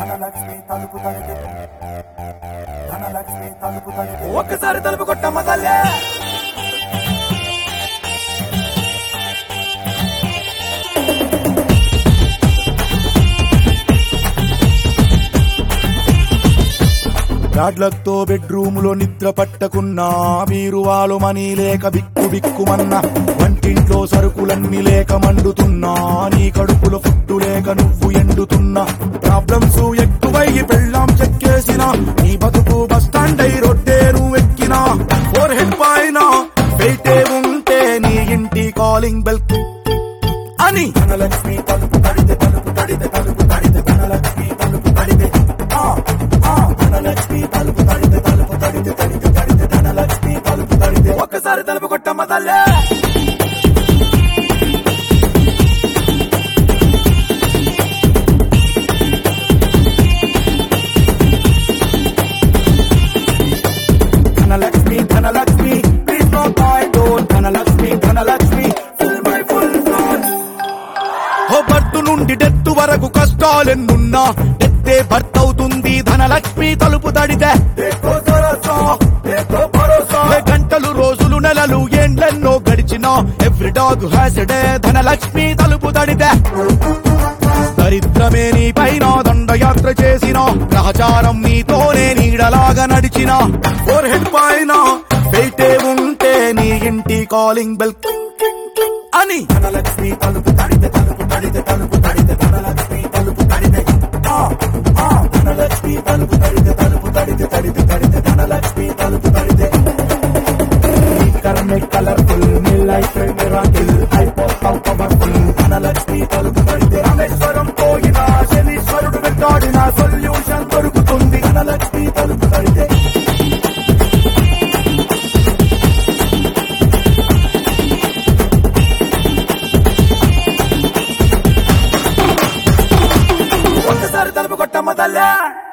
ధనలక్ష్మి తలుపు తడితే ధనలక్ష్మి తలుపు తడితే ఒక్కసారి తలుపు కొట్టమ్మ తల్లే రాడ్లతో బెడ్రూమ్ లో నిద్ర పట్టకున్నా బీరువాలు మనీ లేక బిక్కు బిక్కుమన్నా వంటింట్లో సరుకులన్నీ లేక మండుతున్నా నీ కడుపులో ఫుట్టు లేక నువ్వు ఎండుతున్నా ప్రాబ్లమ్స్ ఎక్కువయ్యి పెళ్ళాం చెక్కేసిన నీ బతుకు బస్టాండ్ అయి రొట్టేరు ఎక్కినా ఫోర్ హెడ్ పైన వెయిటే ఉంటే నీ ఇంటి కాలింగ్ బెల్ అని ధనలక్ష్మి తలుపు తడితే తలుపు తడితే తలుపు తడితే ధనలక్ష్మి తలుపు తడితే ఆ, ఆ, ధనలక్ష్మి తలుపు తడితే తలుపు తడితే తడితే తడితే ధనలక్ష్మి తలుపు తడితే ఒక్కసారి తలుపు కొట్టమ్మ తల్లే Dhanalakshmi Dhanalakshmi please not my door Dhanalakshmi Dhanalakshmi fill my full oh birth నుండి డెత్ వరకు కష్టాలెన్నున్నా డెత్తే భర్త అవుతుంది ధనలక్ష్మి తలుపు తడితే ఏ గంటలు రోజులు నెలలు ఏండ్లెన్నో గడిచినా every dog has day Dhanalakshmi తలుపు తడితే దరిద్రమే నీ పైన దండయాత్ర చేసిన గ్రహచారం నీతోనే నీడలాగా నడిచిన ఫోర్ హెడ్ పైన వెయిటే ఉంటే నీ ఇంటి కాలింగ్ బెల్ అని ధనలక్ష్మి తలుపు తడితే తలుపు తడితే తలుపు తడితే ధనలక్ష్మి తలుపు తడితే ఆ, ఆ, ధనలక్ష్మి తలుపు తడితే తలుపు తడితే తడితే తడితే ధనలక్ష్మి తలుపు తడితే కర్మే కలర్ఫుల్ మీ లైఫ్ మిరాకిల్ అయిపోతాం పవర్ఫుల్ ధనలక్ష్మి తలుపు తడితే రామేశ్వరం పోయినా శనీశ్వరుడు వెంటాడిన సొల్యూషన్ దొరుకుతుంది ధనలక్ష్మి తలుపు తడితే ఒక్కసారి తలుపు కొట్టమ్మ తల్లే